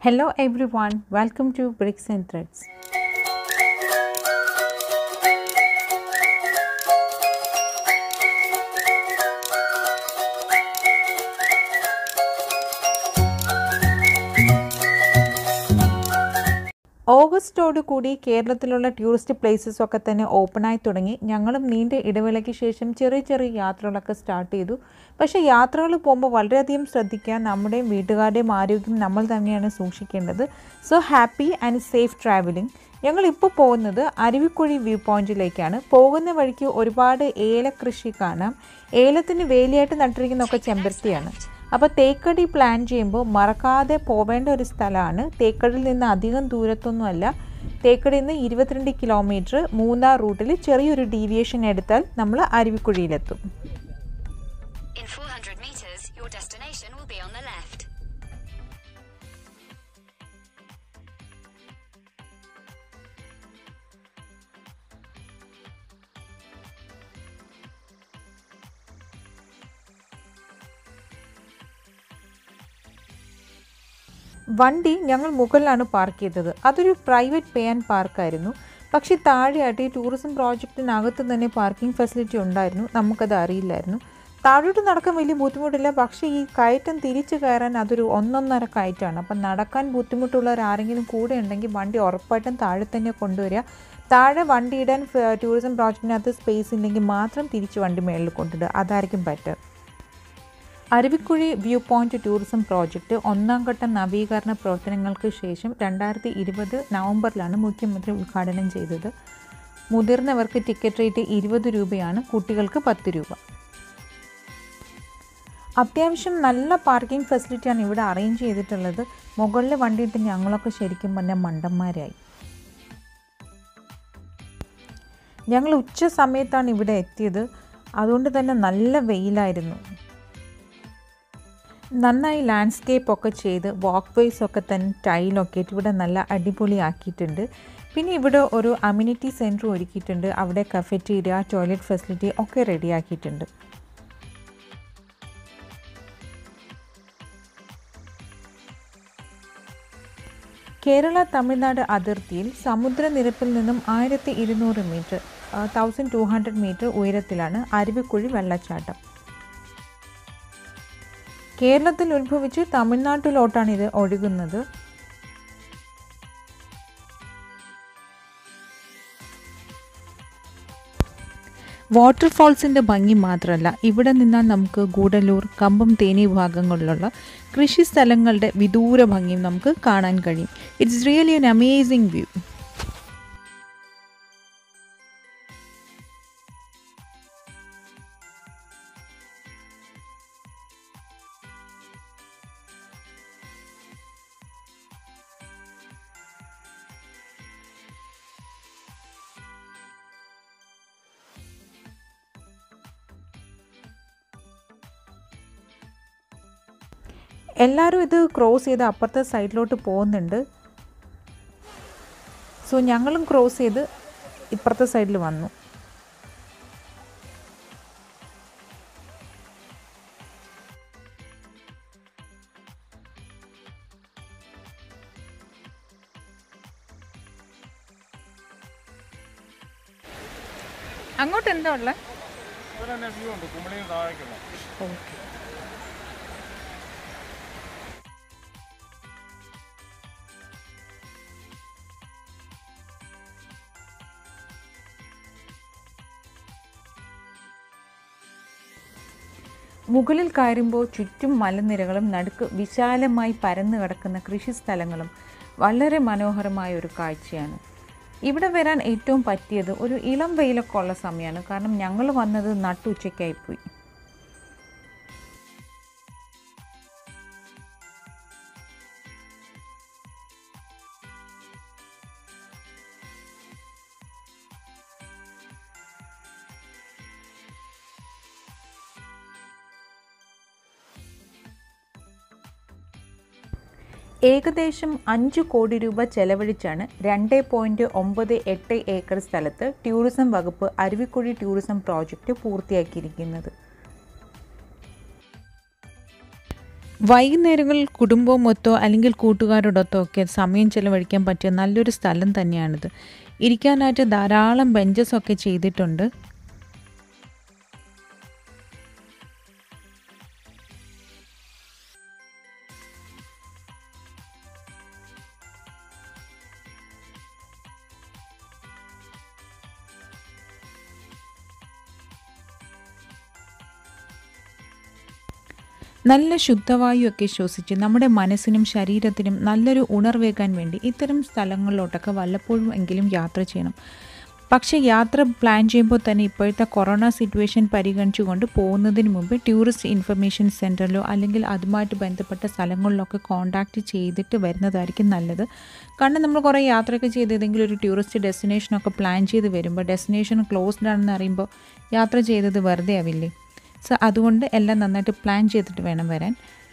Hello everyone, welcome to Bricks and Threads. ഓഗസ്റ്റോട് കൂടി കേരളത്തിലുള്ള tourist places ഒക്കെ തന്നെ ഓപ്പണായി തുടങ്ങി ഞങ്ങളും നീണ്ട ഇടവേളയ്ക്ക് ശേഷം ചെറിയ ചെറിയ യാത്രകളൊക്കെ സ്റ്റാർട്ട് ചെയ്തു പക്ഷേ യാത്രകൾ പോകുമ്പോൾ വളരെയധികം ശ്രദ്ധിക്കുക നമ്മുടെയും വീട്ടുകാരുടെയും ആരോഗ്യം നമ്മൾ തന്നെയാണ് സൂക്ഷിക്കേണ്ടത് so happy and safe travelling ഞങ്ങൾ ഇപ്പോൾ പോകുന്നത് അരുവിക്കുഴി വ്യൂ പോയിന്റിലേക്കാണ് പോകുന്ന വഴിക്ക് ഒരുപാട് ഏലകൃഷി കാണാം ഏലത്തിന് വേലിയായിട്ട് നട്ടിരിക്കുന്നതൊക്കെ ചെമ്പരത്തിയാണ് അപ്പോൾ തേക്കടി പ്ലാൻ ചെയ്യുമ്പോൾ മറക്കാതെ പോവേണ്ട ഒരു സ്ഥലമാണ് തേക്കടിയിൽ നിന്ന് അധികം ദൂരത്തൊന്നുമല്ല തേക്കടിയിൽ നിന്ന് ഇരുപത്തിരണ്ട് കിലോമീറ്റർ മൂന്നാർ റൂട്ടിൽ ചെറിയൊരു ഡീവിയേഷൻ എടുത്താൽ നമ്മൾ അരുവിക്കുഴിയിലെത്തും In 400 meters, your destination will be on the left. വണ്ടി ഞങ്ങൾ മുകളിലാണ് പാർക്ക് ചെയ്തത് അതൊരു പ്രൈവറ്റ് പേ ആൻഡ് പാർക്കായിരുന്നു പക്ഷേ താഴെയായിട്ട് ഈ ടൂറിസം പ്രോജക്റ്റിനകത്ത് തന്നെ പാർക്കിംഗ് ഫെസിലിറ്റി ഉണ്ടായിരുന്നു നമുക്കത് അറിയില്ലായിരുന്നു താഴോട്ട് നടക്കാൻ വലിയ ബുദ്ധിമുട്ടില്ല പക്ഷേ ഈ കയറ്റം തിരിച്ചു കയറാൻ അതൊരു ഒന്നൊന്നര കയറ്റമാണ് അപ്പം നടക്കാൻ ബുദ്ധിമുട്ടുള്ളവർ ആരെങ്കിലും കൂടെ ഉണ്ടെങ്കിൽ വണ്ടി ഉറപ്പായിട്ടും താഴെ തന്നെ കൊണ്ടുവരിക താഴെ വണ്ടി ഇടാൻ ഫ- ടൂറിസം പ്രോജക്റ്റിനകത്ത് സ്പേസ് ഇല്ലെങ്കിൽ മാത്രം തിരിച്ച് വണ്ടി മേളിൽ കൊണ്ടിടുക അതായിരിക്കും better Aruvikkuzhi view point tourism project ഒന്നാം ഘട്ട നവീകരണ പ്രവർത്തനങ്ങൾക്ക് ശേഷം രണ്ടായിരത്തി ഇരുപത് നവംബറിലാണ് മുഖ്യമന്ത്രി ഉദ്ഘാടനം ചെയ്തത് മുതിർന്നവർക്ക് ടിക്കറ്റ് റേറ്റ് ഇരുപത് രൂപയാണ് കുട്ടികൾക്ക് പത്ത് രൂപ അത്യാവശ്യം നല്ല പാർക്കിംഗ് ഫെസിലിറ്റിയാണ് ഇവിടെ അറേഞ്ച് ചെയ്തിട്ടുള്ളത് മുകളിൽ വണ്ടിയിട്ട് ഞങ്ങളൊക്കെ ശരിക്കും പറഞ്ഞാൽ മണ്ടന്മാരായി ഞങ്ങൾ ഉച്ച സമയത്താണ് ഇവിടെ എത്തിയത് അതുകൊണ്ട് തന്നെ നല്ല വെയിലായിരുന്നു നന്നായി ലാൻഡ്സ്കേപ്പ് ഒക്കെ ചെയ്ത് വാക്ക് വേസ് ഒക്കെ തന്നെ ടൈലൊക്കെ ഇട്ട് ഇവിടെ നല്ല അടിപൊളിയാക്കിയിട്ടുണ്ട് പിന്നെ ഇവിടെ ഒരു അമ്യൂണിറ്റി സെൻറ്റർ ഒരുക്കിയിട്ടുണ്ട് അവിടെ കഫറ്റീരിയ ടോയ്ലറ്റ് ഫെസിലിറ്റി ഒക്കെ റെഡിയാക്കിയിട്ടുണ്ട് കേരള തമിഴ്നാട് അതിർത്തിയിൽ സമുദ്രനിരപ്പിൽ നിന്നും ആയിരത്തി ഇരുന്നൂറ് metre thousand two hundred metre ഉയരത്തിലാണ് അരുവിക്കുഴി വെള്ളച്ചാട്ടം കേരളത്തിൽ ഉത്ഭവിച്ച് തമിഴ്നാട്ടിലോട്ടാണ് ഇത് ഒഴുകുന്നത് വാട്ടർഫാൾസിൻ്റെ ഭംഗി മാത്രമല്ല ഇവിടെ നിന്നാൽ നമുക്ക് ഗൂഡല്ലൂർ കമ്പം തേനി ഭാഗങ്ങളിലുള്ള കൃഷി സ്ഥലങ്ങളുടെ വിദൂര ഭംഗിയും നമുക്ക് കാണാൻ കഴിയും it's really an amazing view എല്ലാവരും ഇത് ക്രോസ് ചെയ്ത് അപ്പുറത്തെ സൈഡിലോട്ട് പോകുന്നുണ്ട് സോ ഞങ്ങളും ക്രോസ് ചെയ്ത് ഇപ്പുറത്തെ സൈഡിൽ വന്നു അങ്ങോട്ട് എന്താ ഉള്ളത് ഇവിടെ തന്നെ വ്യൂ ഉണ്ട് കുമളിയിൽ താഴേക്കുള്ള ഓക്കെ മുകളിൽ കയറുമ്പോൾ ചുറ്റും മലനിരകളും നടുക്ക് വിശാലമായി പരന്നു കിടക്കുന്ന കൃഷിസ്ഥലങ്ങളും വളരെ മനോഹരമായ ഒരു കാഴ്ചയാണ് ഇവിടെ വരാൻ ഏറ്റവും പറ്റിയത് ഒരു ഇളം വെയിലൊക്കെ ഉള്ള സമയമാണ് കാരണം ഞങ്ങൾ വന്നത് നട്ടുച്ചയ്ക്കായിപ്പോയി ഏകദേശം അഞ്ച് കോടി രൂപ ചെലവഴിച്ചാണ് രണ്ട് പോയിൻറ്റ് ഒമ്പത് എട്ട് ഏക്കർ സ്ഥലത്ത് ടൂറിസം വകുപ്പ് അരുവിക്കുഴി ടൂറിസം പ്രോജക്റ്റ് പൂർത്തിയാക്കിയിരിക്കുന്നത് വൈകുന്നേരങ്ങളിൽ കുടുംബവുമൊത്തോ അല്ലെങ്കിൽ കൂട്ടുകാരോടൊത്തോ ഒക്കെ സമയം ചെലവഴിക്കാൻ പറ്റിയ നല്ലൊരു സ്ഥലം തന്നെയാണിത് ഇരിക്കാനായിട്ട് ധാരാളം ബെഞ്ചസ് ഒക്കെ ചെയ്തിട്ടുണ്ട് നല്ല ശുദ്ധവായുവൊക്കെ ശ്വസിച്ച് നമ്മുടെ മനസ്സിനും ശരീരത്തിനും നല്ലൊരു ഉണർവേകാൻ വേണ്ടി ഇത്തരം സ്ഥലങ്ങളിലോട്ടൊക്കെ വല്ലപ്പോഴും എങ്കിലും യാത്ര ചെയ്യണം പക്ഷേ യാത്ര പ്ലാൻ ചെയ്യുമ്പോൾ തന്നെ ഇപ്പോഴത്തെ കൊറോണ സിറ്റുവേഷൻ പരിഗണിച്ചുകൊണ്ട് പോകുന്നതിന് മുമ്പ് ടൂറിസ്റ്റ് ഇൻഫർമേഷൻ സെൻറ്ററിലോ അല്ലെങ്കിൽ അതുമായിട്ട് ബന്ധപ്പെട്ട സ്ഥലങ്ങളിലൊക്കെ കോൺടാക്റ്റ് ചെയ്തിട്ട് വരുന്നതായിരിക്കും നല്ലത് കാരണം നമ്മൾ കുറേ യാത്രയൊക്കെ ചെയ്ത് ഏതെങ്കിലും ഒരു ടൂറിസ്റ്റ് ഡെസ്റ്റിനേഷനൊക്കെ പ്ലാൻ ചെയ്ത് വരുമ്പോൾ ഡെസ്റ്റിനേഷൻ ക്ലോസ്ഡ് ആണെന്ന് അറിയുമ്പോൾ യാത്ര ചെയ്തത് വെറുതെ ആവില്ലേ സോ അതുകൊണ്ട് എല്ലാം നന്നായിട്ട് പ്ലാൻ ചെയ്തിട്ട് വേണം വരാൻ